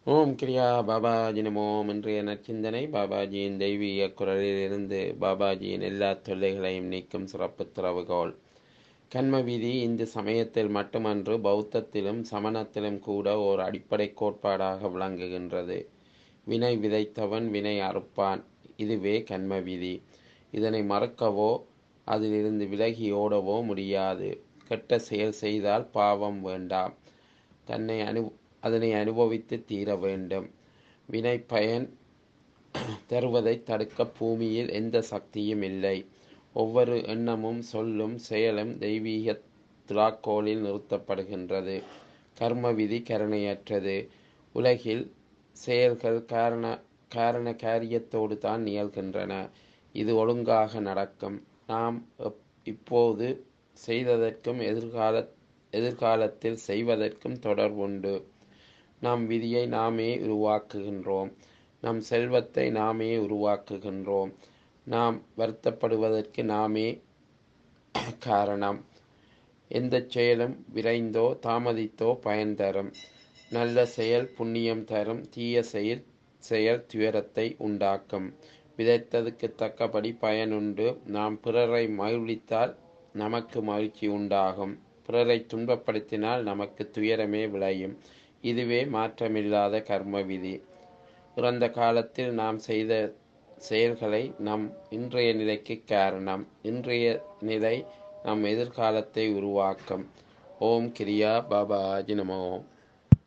ஓம் கிரியா பாபாஜி நமோம் இன்றைய நற்சிந்தனை பாபாஜியின் தெய்வீக குரலிலிருந்து பாபாஜியின் எல்லா தொல்லைகளையும் நீக்கும் சிறப்பு திறவுகோல் கண்ம விதி இந்து சமயத்தில் மட்டுமன்று பௌத்தத்திலும் சமணத்திலும் கூட ஓர் அடிப்படை கோட்பாடாக விளங்குகின்றது வினை விதைத்தவன் வினை அறுப்பான் இதுவே கண்ம விதி இதனை மறக்கவோ அதிலிருந்து விலகி ஓடவோ முடியாது கெட்ட செயல் செய்தால் பாவம் வேண்டாம் தன்னை அனு அதனை அனுபவித்து தீர வேண்டும் வினை பயன் தருவதை தடுக்க பூமியில் எந்த சக்தியும் இல்லை ஒவ்வொரு எண்ணமும் சொல்லும் செயலும் தெய்வீக துலாக்கோலில் நிறுத்தப்படுகின்றது கர்ம விதி கருணையற்றது உலகில் செயல்கள் காரண காரண காரியத்தோடு தான் நிகழ்கின்றன இது ஒழுங்காக நடக்கும் நாம் இப்போது செய்ததற்கும் எதிர்கால எதிர்காலத்தில் செய்வதற்கும் தொடர்புண்டு நம் விதியை நாமே உருவாக்குகின்றோம் நம் செல்வத்தை நாமே உருவாக்குகின்றோம் நாம் வருத்தப்படுவதற்கு நாமே காரணம் எந்த செயலும் விரைந்தோ தாமதித்தோ பயன் தரும் நல்ல செயல் புண்ணியம் தரும் தீய செயல் செயல் துயரத்தை உண்டாக்கும் விதைத்ததுக்கு தக்கபடி பயனுண்டு நாம் பிறரை மகிழ்வித்தால் நமக்கு மகிழ்ச்சி உண்டாகும் பிறரை துன்பப்படுத்தினால் நமக்கு துயரமே விளையும் இதுவே மாற்றமில்லாத கர்ம விதி இறந்த காலத்தில் நாம் செய்த செயல்களை நம் இன்றைய நிலைக்கு காரணம் இன்றைய நிலை நம் எதிர்காலத்தை உருவாக்கும் ஓம் கிரியா பாபாஜி நம ஓம்